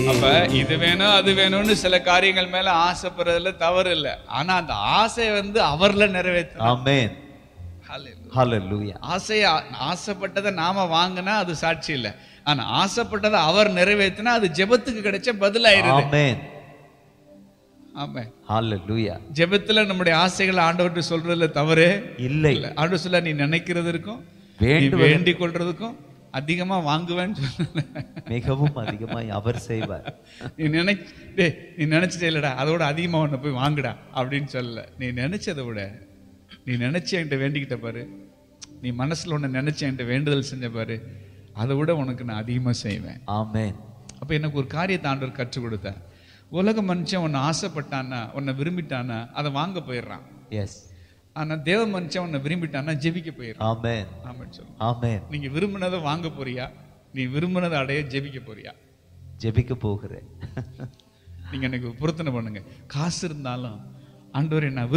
அப்ப இது வேணும் அது வேணும்னு சில காரியங்கள் மேல ஆசைப்படுறதுல தவறு இல்ல ஆனா அந்த ஆசை வந்து அவர்ல நிறைவேற்றணும் ஆமென் Hallelujah. ஹalleluya ஆசைய ஆசைப்பட்டதை நாம வாங்கினா அது சாட்சி இல்ல ஆனா ஆசைப்பட்டதை அவர் நிறைவேற்றினா அது ஜெபத்துக்கு கிடைச்ச பதிலாயிருது ஆமென் ஆமா ஹalleluya ஜெபத்துல நம்முடைய ஆசைகளை ஆண்டவர்கிட்ட சொல்றதுல தவறு இல்லை இல்ல ஆண்டவர் சொல்ல நீ நினைக்கிறதற்கும் நீ வேண்டுவது- வேண்டிக் கொள்றதுக்கும் அதிகமா வாங்குவேன்னு சொல்ல மிகவும் அதிகமாய் அவர் செய்வார் நீ நினை டேய் நீ நினைச்சதே இல்லடா அதோட அதிகமா ஒண்ணு போய் வாங்குடா அப்படின்னு சொல்லல நீ நினைச்சதை விட நீ நினைச்சு என்கிட்ட வேண்டிக்கிட்ட பாரு நீ மனசுல ஒண்ணு நினைச்சு என்கிட்ட வேண்டுதல் செஞ்ச பாரு அதை விட உனக்கு நான் அதிகமா செய்வேன் ஆமென் அப்ப எனக்கு ஒரு காரியத்தை ஆண்டவர் கற்றுக் கொடுத்தார் உலக மனுஷன் உன்னை ஆசைப்பட்டானா உன்னை விரும்பிட்டானா அதை வாங்க போயிடுறான் எஸ் ஆனா தேவ மனுஷன் உன்னை விரும்பிட்டானா ஜெபிக்க போயிடுறான் ஆமென் ஆமான்னு சொல்லுவோம் ஆமென் நீங்க விரும்பினதை வாங்க போறியா நீ விரும்பினதை அடைய ஜெபிக்க போறியா ஜெபிக்க போகிறேன் நீங்க எனக்கு பொருத்தனை பண்ணுங்க காசு இருந்தாலும் ஆண்டவரே நான்